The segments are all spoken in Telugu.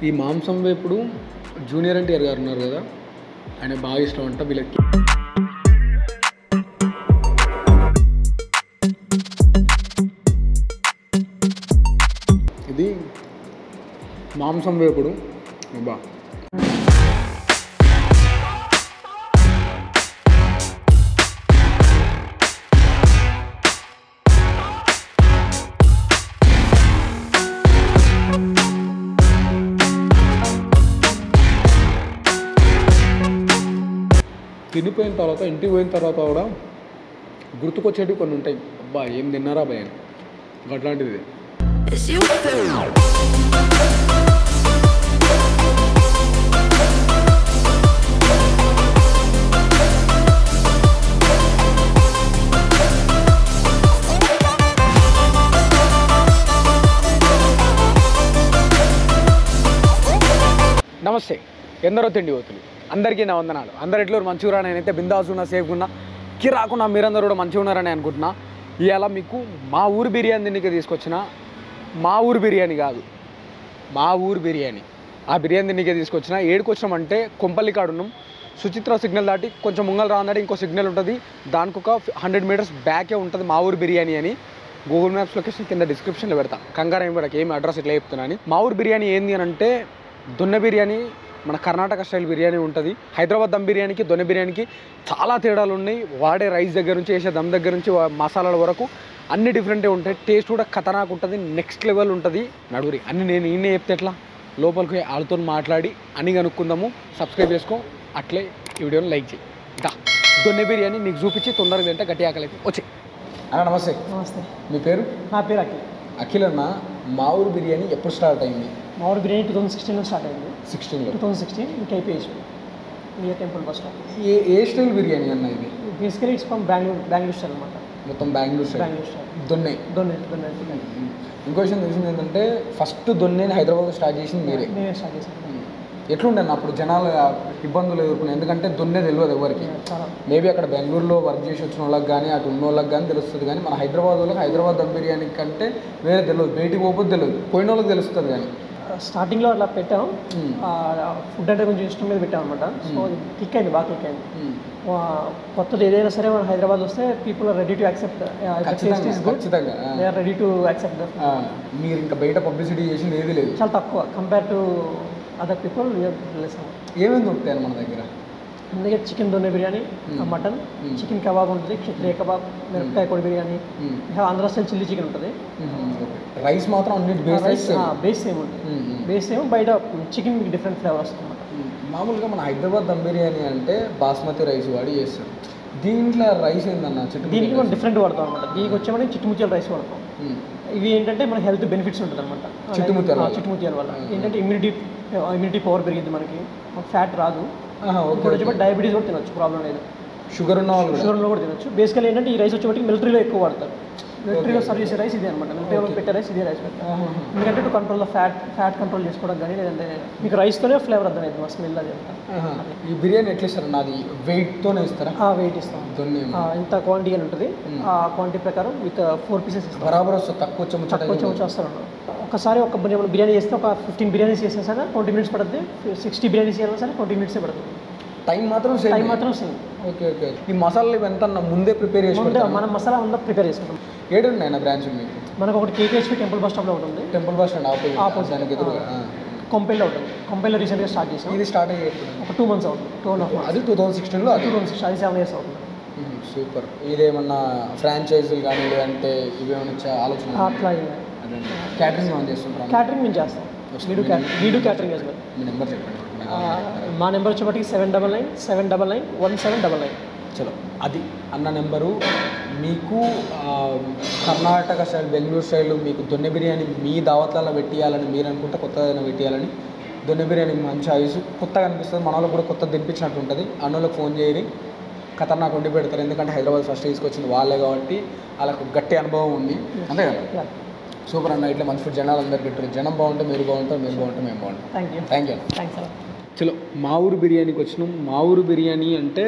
ఈ మాంసం వేపుడు జూనియర్ ఎన్టీఆర్ గారు ఉన్నారు కదా ఆయన బాగా ఇష్టం అంట వీళ్ళకి ఇది మాంసం వేపుడు బా తినిపోయిన తర్వాత ఇంటికి పోయిన తర్వాత కూడా గుర్తుకొచ్చేటివి కొన్ని ఉంటాయి అబ్బా ఏం తిన్నారా భయ అట్లాంటిది ఇది. It's you. నమస్తే ఎందరో తిండి పోతులు అందరికీ నా వందనాలు అందరు ఎట్లు మంచిగా నేనైతే బిందాస్ ఉన్నా సేఫ్ ఉన్నా కిరాకున్నా మీరందరూ కూడా మంచిగా ఉన్నారని అనుకుంటున్నా ఇవాళ మీకు మా ఊరు బిర్యానీ తిండికి తీసుకొచ్చిన మా ఊరు బిర్యానీ కాదు మా ఊరు బిర్యానీ ఆ బిర్యానీ తిండికే తీసుకొచ్చిన ఏడుకు వచ్చినామంటే కొంపల్లి కాడ ఉన్నాం సుచిత్ర సిగ్నల్ దాటి కొంచెం ముంగల్ రాందంటే ఇంకో సిగ్నల్ ఉంటుంది దానికి ఒక హండ్రెడ్ మీటర్స్ బ్యాకే ఉంటుంది మా ఊరు బిర్యానీ అని గూగుల్ మ్యాప్స్ లొకేషన్ కింద డిస్క్రిప్షన్లో పెడతా కంగారు ఏం పడక ఏం అడ్రస్ ఇట్లా చెప్తున్నా అని మా ఊరు బిర్యానీ ఏంది అని అంటే దొన్నె బిర్యానీ మన కర్ణాటక స్టైల్ బిర్యానీ ఉంటుంది హైదరాబాద్ దమ్ బిర్యానీకి దొన్నె బిర్యానీకి చాలా తేడాలు ఉన్నాయి వాడే రైస్ దగ్గర నుంచి వేసే దమ్ దగ్గర నుంచి వా- మసాలాల వరకు అన్ని డిఫరెంటే ఉంటాయి టేస్ట్ కూడా ఖతర్నాక్ ఉంటుంది నెక్స్ట్ లెవెల్ ఉంటుంది నడుగురి అన్ని నేను ఈయనే చెప్తే ఎట్లా లోపలికి పోయి వాళ్ళతో మాట్లాడి అన్ని కనుక్కుందాము సబ్స్క్రైబ్ చేసుకో అట్లే ఈ వీడియోని లైక్ చేయి దా దొన్నె బిర్యానీ నీకు చూపించి తొందరగా తింటే గట్టి ఆకలి వచ్చి అన్న నమస్తే నమస్తే మీ పేరు నా పేరు అఖిల్ అఖిల్ అన్న మా ఊరు బిర్యానీ ఎప్పుడు స్టార్ట్ అయింది మా ఊరు బిర్యానీ టూ థౌసండ్ సిక్స్టీన్లో స్టార్ట్ అయింది సిక్స్టీన్లో two thousand sixteen KPHB near temple bus stop ఏ ఏ స్టైల్ బిర్యానీ అన్న ఇది basically it's from Bengaluru Bengaluru style అనమాట మొత్తం బెంగళూరు స్టైల్ బెంగళూరు స్టైల్ దొన్నె దొన్నె దొన్నె ఇంకో విషయం తెలిసింది ఏంటంటే ఫస్ట్ దొన్నెని హైదరాబాద్లో స్టార్ట్ చేసింది మీరే మేమే స్టార్ట్ చేసాం ఎట్లుండే అన్న అప్పుడు జనాలు ఇబ్బందులు ఎదుర్కొన్నాయి ఎందుకంటే దొన్నె తెలియదు ఎవరికి చాలా మేబీ అక్కడ బెంగళూరులో వర్క్ చేసి వచ్చిన వాళ్ళకి కానీ అటు ఉన్న వాళ్ళకి కానీ తెలుస్తుంది కానీ మన హైదరాబాద్ వాళ్ళకి హైదరాబాద్ దమ్ బిర్యానీ కంటే వేరే తెలియదు బయటికి పోకపోతే తెలియదు పోయిన వాళ్ళకి తెలుస్తుంది కానీ స్టార్టింగ్లో అట్లా పెట్టాం Hmm. ఫుడ్ అంటే కొంచెం ఇష్టం మీద పెట్టాం అనమాట సో క్లిక్ అయింది బాగా క్లిక్ అయింది మ్మ్. ఆ, కొత్తది ఏదైనా సరే మన హైదరాబాద్ వస్తే people are ready to accept ఖచ్చితంగా గుడ్ ఖచ్చితంగా ఆ. They are ready to accept ఆ, మీరు ఇంకా బయట పబ్లిసిటీ చేసింది ఏది లేదు చాలా తక్కువ కంపేర్ టు అదర్ పీపుల్ ఏమేమి దొరుకుతాయి మన దగ్గర మన దగ్గర chicken donne biryani Hmm. Mutton Hmm. Chicken kebab ఉంటుంది క్షత్రియ కబాబ్ మిరపకాయ పొడి బిర్యానీ మ్మ్. ఇంకా ఆంధ్ర స్టైల్ చిల్లీ చికెన్ ఉంటుంది రైస్ మాత్రం అన్నిటి బేస్ రైస్ బేస్ సేమ్ ఉంటుంది బేస్ సేమ్ బయట చికెన్ మీకు డిఫరెంట్ ఫ్లేవర్ వస్తుంది అనమాట మామూలుగా మన హైదరాబాద్ దమ్ బిర్యానీ అంటే బాస్మతి రైస్ వాడి చేస్తారు దీంట్లో రైస్ ఏందన్న చుట్టూ దీనికి మనం డిఫరెంట్ వాడతాం అనమాట దీనికి వచ్చేమని చిట్టుముత్యాల రైస్ వాడతాం ఇవి ఏంటంటే మన హెల్త్ బెనిఫిట్స్ ఉంటుంది అనమాట చిట్టుముత్యాల వల్ల. చిట్టుముత్యాల వల్ల Hmm. ఏంటంటే ఇమ్యూనిటీ ఇమ్యూనిటీ పవర్ పెరిగింది మనకి ఫ్యాట్ రాదు ఓకే ఇంకోటి వచ్చి డయాబెటీస్ కూడా తినొచ్చు ప్రాబ్లం లేదు షుగర్ ఉన్న వాళ్ళు కూడా షుగర్లో కూడా తినొచ్చు బేసికల్ ఏంటంటే ఈ రైస్ వచ్చేప్పటికి మిలిటరీలో ఎక్కువ వాడతారు మిలిటరీలో సర్వ్ చేసే రైస్ ఇదే అనమాట మిలిటరీలో పెట్టే రైస్ ఇదే రైస్ పెడతారు ఆహాహా. ఎందుకంటే to control fat fat control చేసుకోవడం కానీ లేదంటే మీకు రైస్తోనే ఫ్లేవర్ అర్థమైంది మా స్మెల్ అది అంతా ఆహా. ఈ బిర్యానీ ఎట్లా ఇస్తారు నాది వెయిట్తోనే ఇస్తారా ఆ వెయిట్ ఇస్తాం దొన్ని ఆ, ఇంత క్వాంటిటీ అని ఉంటుంది Hmm. ఆ క్వాంటిటీ ప్రకారం విత్ ఫోర్ పీసెస్ ఇస్తాం బరాబర్ వస్తుంది తక్కువ వచ్చే ముచ్చట తక్కువ వచ్చి వస్తారు ఒకసారి ఒక బిర్యానీ బిర్యానీ చేస్తే ఒక ఫిఫ్టీన్ బిర్యానీస్ చేసినా సరే ట్వంటీ మినిట్స్ పడుతుంది సిక్స్టీ బిర్యానీస్ చేయాలి సరే ట్వంటీ మినిట్సే పడుతుంది టైం మాత్రం సేమ్ టైం మాత్రం సేమ్ ఓకే ఓకే ఈ మసాలాలు ఇవి ఎంత అన్న ముందే ప్రిపేర్ చేసి ముందే పెడతారా? మనం మసాలా ఉందా ప్రిపేర్ చేసుకుంటాం ఏడు ఉన్నాయి నా బ్రాంచ్ మీకు మనకు ఒకటి కేపీహెచ్పి టెంపుల్ బస్ స్టాప్లో ఒకటి ఉంది temple bus stand opposite Opposite. దానికి ఎదురుగా ఆ. కొంపెల్లో ఉంటుంది కొంపెల్లో రీసెంట్గా స్టార్ట్ చేసాం ఇది స్టార్ట్ అయ్యేది ఒక టూ మంత్స్ అవుతుంది టూ అండ్ హాఫ్ మంత్స్ అది టూ థౌసండ్ సిక్స్టీన్లో అది టూ మంత్స్ అది సెవెన్ ఇయర్స్ అవుతుంది సూపర్ ఇదేమన్నా ఫ్రాంచైజీలు కానీ లేదంటే ఇవేమన్నా ఇచ్చే ఆలోచన అట్లా అదే క్యాటరింగ్ ఏమైనా చేస్తుంటారా క్యాటరింగ్ మేము చేస్తాం వీడు క్యాటరింగ్ వీడు క్యాటరింగ్ చేస్తాం మీ నెంబర్ చెప్పండి మా నెంబర్ వచ్చేప్పటికి seven double nine seven double nine one seven double nine చలో అది అన్న నెంబరు మీకు ఆ, కర్ణాటక స్టైల్ బెంగళూరు స్టైల్ మీకు దొన్నె బిర్యానీ మీ దావత్లలో పెట్టియాలని మీరు అనుకుంటే కొత్తగా ఏదైనా పెట్టియాలని దొన్నె బిర్యానీ మంచి ఐసు కొత్తగా అనిపిస్తుంది మన వాళ్ళకి కూడా కొత్త తినిపించినట్టు ఉంటుంది అన్నోళ్ళకి ఫోన్ చేయరి ఖతర్నాక్ వండి పెడతారు ఎందుకంటే హైదరాబాద్ ఫస్ట్ తీసుకొచ్చింది వాళ్ళే కాబట్టి వాళ్ళకు గట్టి అనుభవం ఉంది అంతే కదా సూపర్ అన్న ఇట్లా మంచి ఫుడ్ జనాలు అందరికి పెట్టారు జనం బాగుంటే మీరు బాగుంటారు మీరు బాగుంటే మేము బాగుంటాం thank you thank you thanks అలా చలో మా ఊరు బిర్యానీకి వచ్చినాం మా ఊరు బిర్యానీ అంటే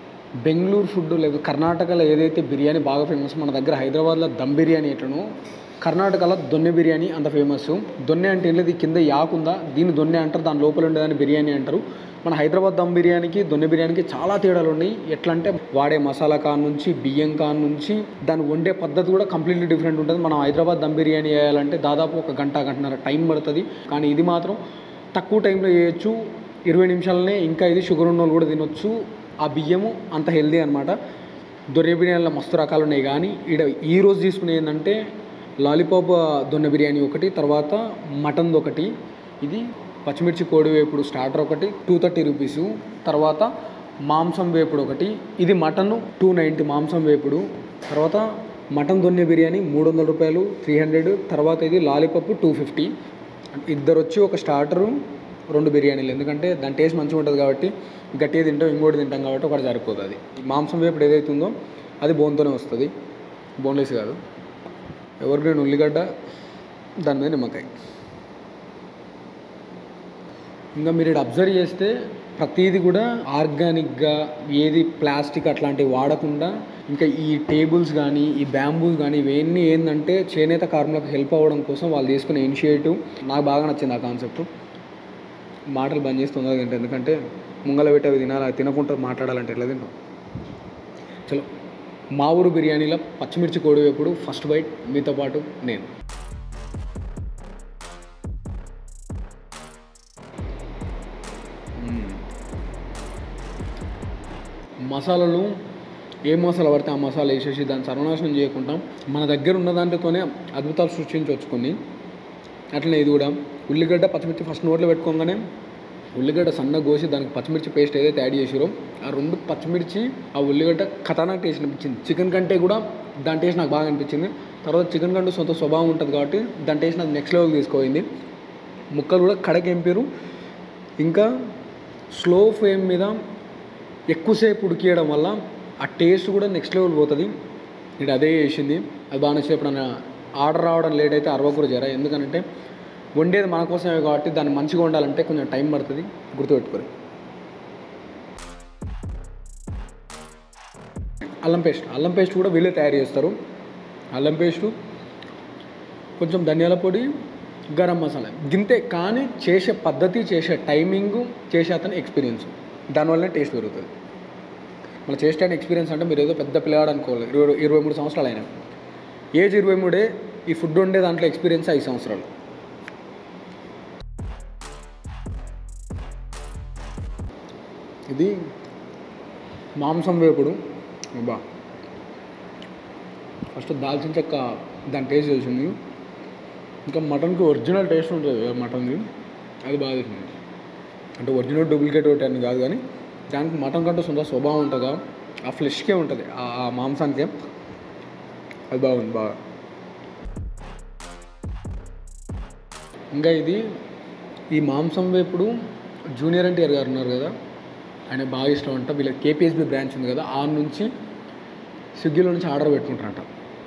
బెంగళూరు ఫుడ్ లేదు కర్ణాటకలో ఏదైతే బిర్యానీ బాగా ఫేమస్ మన దగ్గర హైదరాబాద్లో దమ్ బిర్యానీ ఎట్లనో కర్ణాటకలో దొన్నె బిర్యానీ అంత ఫేమస్ దొన్నె అంటే ఏంటి కింద యాకుందా దీన్ని దొన్నె అంటారు దాని లోపల ఉండేదాన్ని బిర్యానీ అంటారు మన హైదరాబాద్ దమ్ బిర్యానీకి దొన్నె బిర్యానీకి చాలా తేడాలు ఉన్నాయి ఎట్లా అంటే వాడే మసాలా కాన్ నుంచి బియ్యం కాన్ నుంచి దాన్ని వండే పద్ధతి కూడా కంప్లీట్లీ డిఫరెంట్ ఉంటుంది మనం హైదరాబాద్ దమ్ బిర్యానీ చేయాలంటే దాదాపు ఒక గంట గంటన్నర టైం పడుతుంది కానీ ఇది మాత్రం తక్కువ టైంలో చేయొచ్చు ఇరవై నిమిషాలనే ఇంకా ఇది షుగర్ ఉన్న వాళ్ళు కూడా తినొచ్చు ఆ బియ్యము అంత హెల్దీ అనమాట దొన్నె బిర్యానీలో మస్తు రకాలు ఉన్నాయి కానీ ఈడ ఈ రోజు తీసుకునే ఏంటంటే లాలీపాప్ దొన్నె బిర్యానీ ఒకటి తర్వాత మటన్ది ఒకటి ఇది పచ్చిమిర్చి కోడి వేపుడు స్టార్టర్ ఒకటి టూ థర్టీ రూపీస్ తర్వాత మాంసం వేపుడు ఒకటి ఇది మటన్ టూ నైంటీ మాంసం వేపుడు తర్వాత మటన్ దొన్నె బిర్యానీ మూడు వందల రూపాయలు త్రీ హండ్రెడ్ తర్వాత ఇది లాలీపాప్ టూ ఫిఫ్టీ ఇద్దరు వచ్చి ఒక స్టార్టరు రెండు బిర్యానీలు ఎందుకంటే దాని టేస్ట్ మంచిగా ఉంటుంది కాబట్టి గట్టిగా తింటాం ఇంకోటి తింటాం కాబట్టి ఒకటి సరిపోతుంది ఈ మాంసం వేపుడు ఏదైతే ఉందో అది బోన్తోనే వస్తుంది బోన్లెస్ కాదు ఎవరి గ్రీన్ ఉల్లిగడ్డ దాని మీద నిమ్మకాయ ఇంకా మీరు ఇక్కడ అబ్జర్వ్ చేస్తే ప్రతిదీ కూడా ఆర్గానిక్గా ఏది ప్లాస్టిక్ అట్లాంటివి వాడకుండా ఇంకా ఈ టేబుల్స్ కానీ ఈ బ్యాంబూస్ కానీ ఇవన్నీ ఏంటంటే చేనేత కార్మికులకు హెల్ప్ అవ్వడం కోసం వాళ్ళు తీసుకునే ఇనిషియేటివ్ నాకు బాగా నచ్చింది ఆ కాన్సెప్ట్ మాటలు బంద్ చేసి తొందరగా తింటాం ఎందుకంటే ముంగల పెట్టి అవి తినాలి అవి తినకుండా మాట్లాడాలంటే ఎట్లా తింటాం చలో మా ఊరు బిర్యానీలో పచ్చిమిర్చి కోడి వేపుడు ఫస్ట్ బైట్ మీతో పాటు నేను మ్మ్. మసాలాలు ఏ మసాలా పడితే ఆ మసాలా వేసేసి దాన్ని సర్వనాశనం చేయకుండా మన దగ్గర ఉన్న దాంట్లోనే అద్భుతాలు సృష్టించవచ్చు కొన్ని అట్లనే ఇది కూడా ఉల్లిగడ్డ పచ్చిమిర్చి ఫస్ట్ నోట్లో పెట్టుకోగానే ఉల్లిగడ్డ సన్నగా కోసి దానికి పచ్చిమిర్చి పేస్ట్ ఏదైతే యాడ్ చేసిరో ఆ రెండు పచ్చిమిర్చి ఆ ఉల్లిగడ్డ ఖతర్నాక్ టేస్ట్ అనిపించింది చికెన్ కంటే కూడా దాని టేస్ట్ నాకు బాగా అనిపించింది తర్వాత చికెన్ కంటే సొంత స్వభావం ఉంటుంది కాబట్టి దాని టేస్ట్ నాకు నెక్స్ట్ లెవెల్ తీసుకోయింది ముక్కలు కూడా కడకెంపారు ఇంకా స్లో ఫ్లేమ్ మీద ఎక్కువసేపు ఉడికియడం వల్ల ఆ టేస్ట్ కూడా నెక్స్ట్ లెవెల్ పోతుంది ఇది అదే చేసింది అది బాగా నచ్చింది ఎప్పుడన్నా ఆర్డర్ రావడం లేట్ అయితే అరవ కూడా జర ఎందుకంటే వండేది మన కోసమే కాబట్టి దాన్ని మంచిగా వండాలంటే కొంచెం టైం పడుతుంది గుర్తుపెట్టుకోరు అల్లం పేస్ట్ అల్లం పేస్ట్ కూడా వీళ్ళే తయారు చేస్తారు అల్లం పేస్టు కొంచెం ధనియాల పొడి గరం మసాలా గింతే కానీ చేసే పద్ధతి చేసే టైమింగ్ చేసే అతని ఎక్స్పీరియన్స్ దానివల్లనే టేస్ట్ పెరుగుతుంది మళ్ళీ చేసే టైం ఎక్స్పీరియన్స్ అంటే మీరు ఏదో పెద్ద పిల్లగాడు అనుకోవాలి ఇరవై ఇరవై మూడు సంవత్సరాలు అయినా ఏజ్ ఇరవై మూడే ఈ ఫుడ్ వండే దాంట్లో ఎక్స్పీరియన్స్ ఐదు సంవత్సరాలు ఇది మాంసం వేపుడు బా ఫస్ట్ దాల్చిన చెక్క దాని టేస్ట్ తెలిసింది ఇంకా మటన్కి ఒరిజినల్ టేస్ట్ ఉంటుంది కదా మటన్ది అది బాగా తెలిసింది అంటే ఒరిజినల్ డూప్లికేట్ ఒకటి అని కాదు కానీ దానికి మటన్ కంటే సొంత స్వభావం ఉంటుందా ఆ ఫ్లెష్కే ఉంటుంది ఆ ఆ మాంసానికే అది బాగుంది బాగా ఇంకా ఇది ఈ మాంసం వేపుడు జూనియర్ ఎన్టీఆర్ గారు ఉన్నారు కదా ఆయన బాగా ఇష్టం అంట వీళ్ళ కేపీఎస్బి బ్రాంచ్ ఉంది కదా ఆ నుంచి స్విగ్గీలో నుంచి ఆర్డర్ పెట్టుకుంటారంట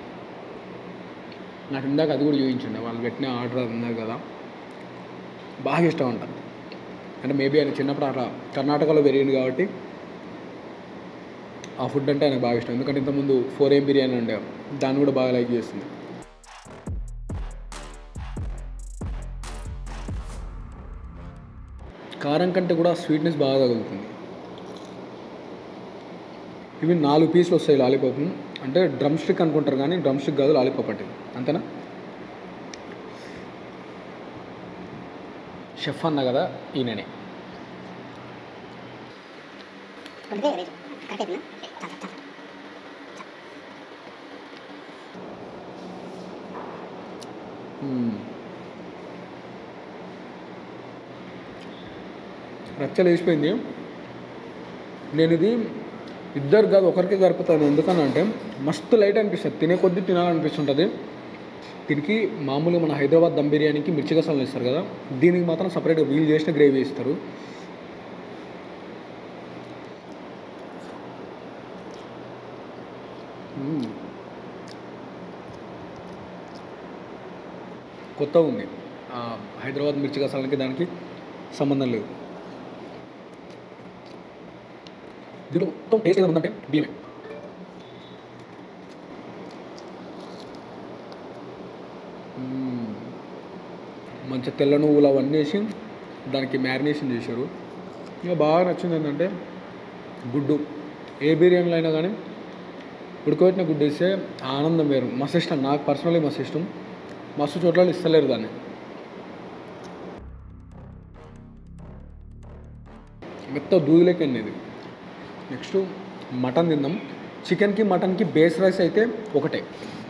నాకు ఇందాక అది కూడా చూపించండి వాళ్ళు పెట్టిన ఆర్డర్ అది ఉన్నారు కదా బాగా ఇష్టం అంట అంటే మేబీ ఆయన చిన్నప్పుడు అట్లా కర్ణాటకలో పెరిగింది కాబట్టి ఆ ఫుడ్ అంటే ఆయనకు బాగా ఇష్టం ఎందుకంటే ఇంతకుముందు ఫోర్ ఏం బిర్యానీ ఉండే దాన్ని కూడా బాగా లైక్ చేస్తుంది కారం కంటే కూడా స్వీట్నెస్ బాగా తగులుతుంది ఇవి నాలుగు పీసులు వస్తాయి లాలీపాప్ అంటే డ్రమ్ స్టిక్ అనుకుంటారు కానీ డ్రమ్ స్టిక్ కాదు లాలీపాప్ అంటే అంతేనా షెఫ్ అన్న కదా ఈయననే కొడితే రేటు కరెక్ట్ అయిపోయిందా చాలా చాలా మ్మ్. రచ్చలు వేసిపోయింది నేను ఇది ఇద్దరు కాదు ఒకరికి సరిపోతుంది ఎందుకని అంటే మస్తు లైట్ అనిపిస్తుంది తినే కొద్దీ తినాలనిపిస్తుంటుంది దీనికి మామూలుగా మన హైదరాబాద్ దమ్ బిర్యానీకి మిర్చి గసాలు ఇస్తారు కదా దీనికి మాత్రం సపరేట్గా వీల్ చేసిన గ్రేవీ ఇస్తారు మ్మ్. కొత్తగా ఉంది ఆ, హైదరాబాద్ మిర్చి గసాలకి దానికి సంబంధం లేదు దీంట్లో మొత్తం టేస్ట్ ఏదైనా ఉందంటే బియ్యమే మంచి తెల్ల నువ్వులు అవన్నీ వేసి దానికి మ్యారినేషన్ చేశారు ఇక బాగా నచ్చింది ఏంటంటే గుడ్డు ఏ బిర్యానీలో అయినా కానీ ఉడకబెట్టిన గుడ్డు వేస్తే ఆ ఆనందం వేరు మస్తు ఇష్టం నాకు పర్సనలీ మస్తు ఇష్టం మస్తు చోట్ల ఇస్తలేరు దాన్ని మెత్త దూదులేకండి ఇది నెక్స్ట్ మటన్ తిందాం చికెన్కి మటన్కి బేస్ రైస్ అయితే ఒకటే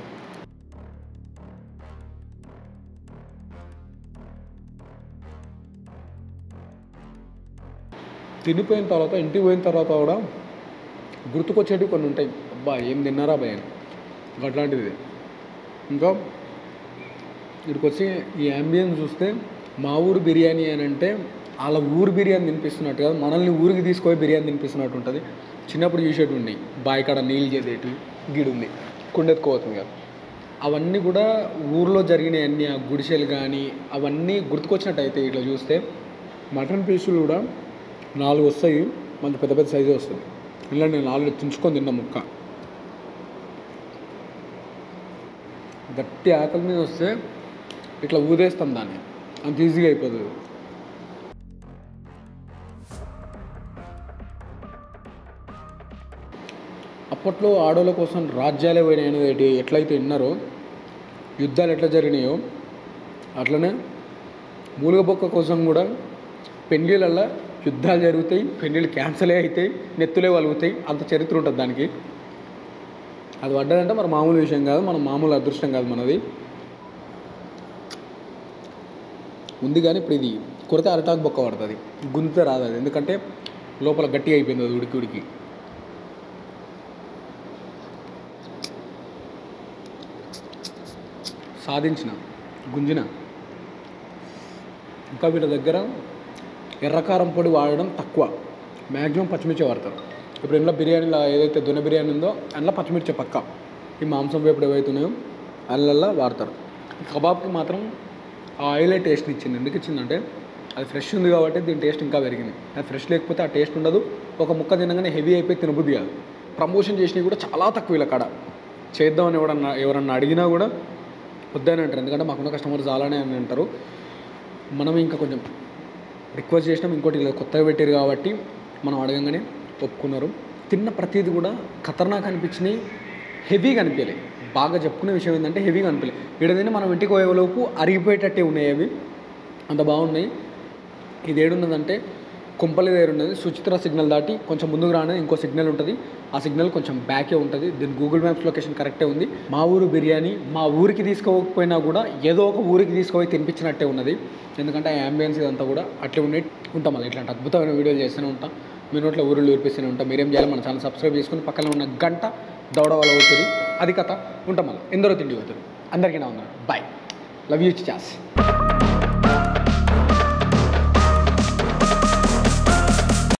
తినిపోయిన తర్వాత ఇంటికి పోయిన తర్వాత కూడా గుర్తుకొచ్చేటివి కొన్ని ఉంటాయి అబ్బా ఏం తిన్నారా భయ అట్లాంటిది ఇంకా ఇక్కడికి వచ్చి ఈ అంబియన్స్ చూస్తే మా ఊరు బిర్యానీ అని అంటే వాళ్ళ ఊరు బిర్యానీ తినిపిస్తున్నట్టు కాదు మనల్ని ఊరికి తీసుకొని బిర్యానీ తినిపిస్తున్నట్టు ఉంటుంది చిన్నప్పుడు చూసేటువంటి బావి కాడ నీళ్ళు చేసేటి గిడి ఉంది కుండెత్తుకోవతుంది కదా అవన్నీ కూడా ఊర్లో జరిగిన అన్ని ఆ గుడిసెలు కానీ అవన్నీ గుర్తుకొచ్చినట్టు అయితే ఇట్లా చూస్తే మటన్ పీసులు కూడా నాలుగు వస్తాయి మంచి పెద్ద పెద్ద సైజు వస్తుంది ఇలా నేను నాలుగు తుంచుకొని తిన్నా ముక్క గట్టి ఆకలి మీద వస్తే ఇట్లా ఊదేస్తాం దాన్ని అంత ఈజీగా అయిపోతుంది అప్పట్లో ఆడోళ్ళ కోసం రాజ్యాలే పోయినాయి అనేది ఎట్లయితే విన్నారో యుద్ధాలు ఎట్లా జరిగినాయో అట్లనే మూలుగబొక్క కోసం కూడా పెళ్ళిళ్ళల్లో యుద్ధాలు జరుగుతాయి పెళ్ళిళ్ళు క్యాన్సలే అవుతాయి నెత్తులే వలుగుతాయి అంత చరిత్ర ఉంటుంది దానికి అది పడ్డదంటే మరి మామూలు విషయం కాదు మన మామూలు అదృష్టం కాదు మనది ఉంది కానీ ఇప్పుడు ఇది కొడితే అరటాకు బొక్క పడుతుంది గుంత రాదు అది ఎందుకంటే లోపల గట్టిగా అయిపోయింది అది ఉడికి ఉడికి సాధించిన గుంజిన ఇంకా వీళ్ళ దగ్గర ఎర్రకారం పొడి వాడడం తక్కువ మ్యాక్సిమం పచ్చిమిర్చి వాడతారు ఇప్పుడు ఇంట్లో బిర్యానీలో ఏదైతే దొన బిర్యానీ ఉందో అందులో పచ్చిమిర్చి పక్క ఈ మాంసం వేపుడు ఏవైతే ఉన్నాయో అందులో వాడతారు కబాబ్కి మాత్రం ఆ ఆయిలే టేస్ట్ ఇచ్చింది ఎందుకు ఇచ్చిందంటే అది ఫ్రెష్ ఉంది కాబట్టి దీని టేస్ట్ ఇంకా పెరిగింది అది ఫ్రెష్ లేకపోతే ఆ టేస్ట్ ఉండదు ఒక ముక్క తినగానే హెవీ అయిపోయి తినబుద్ధి కాదు ప్రమోషన్ చేసినవి కూడా చాలా తక్కువ వీళ్ళ కాడ చేద్దామని ఎవరన్నా ఎవరన్నా అడిగినా కూడా వద్దని అంటారు ఎందుకంటే మాకున్న కస్టమర్స్ చాలానే అని అంటారు మనం ఇంకా కొంచెం రిక్వెస్ట్ చేసినాం ఇంకోటి ఇలా కొత్తగా పెట్టారు కాబట్టి మనం అడగంగానే ఒప్పుకున్నారు తిన్న ప్రతిదీ కూడా ఖతర్నాక్ అనిపించినాయి హెవీగా అనిపించలేదు బాగా చెప్పుకునే విషయం ఏంటంటే హెవీగా అనిపించలేదు ఇక్కడ తిని మనం ఇంటికి పోయేలోపు అరిగిపోయేటట్టే ఉన్నాయి అవి అంత బాగున్నాయి ఇది ఏడున్నదంటే కుంపలి దగ్గర ఉన్నది సుచిత్ర సిగ్నల్ దాటి కొంచెం ముందుకు రానే ఇంకో సిగ్నల్ ఉంటుంది ఆ సిగ్నల్ కొంచెం బ్యాకే ఉంటుంది దీని గూగుల్ మ్యాప్స్ లొకేషన్ కరెక్టే ఉంది మా ఊరు బిర్యానీ మా ఊరికి తీసుకోకపోయినా కూడా ఏదో ఒక ఊరికి తీసుకుపోయి తినిపించినట్టే ఉన్నది ఎందుకంటే ఆ అంబియన్స్ ఇదంతా కూడా అట్లే ఉండి ఉంటాం మళ్ళీ ఇట్లాంటి అద్భుతమైన వీడియోలు చేస్తూనే ఉంటాం మీ నోట్లో ఊరిలో ఊరిపిస్తూనే ఉంటాం మీరేం చేయాలి మన ఛానల్ సబ్స్క్రైబ్ చేసుకుని పక్కన ఉన్న గంట దౌడ వల్ల అవుతుంది అది కథ ఉంటాం మళ్ళీ ఎందరో తిండి అవుతుంది అందరికీ నా ఉన్నారు బాయ్ లవ్ యూ చాస్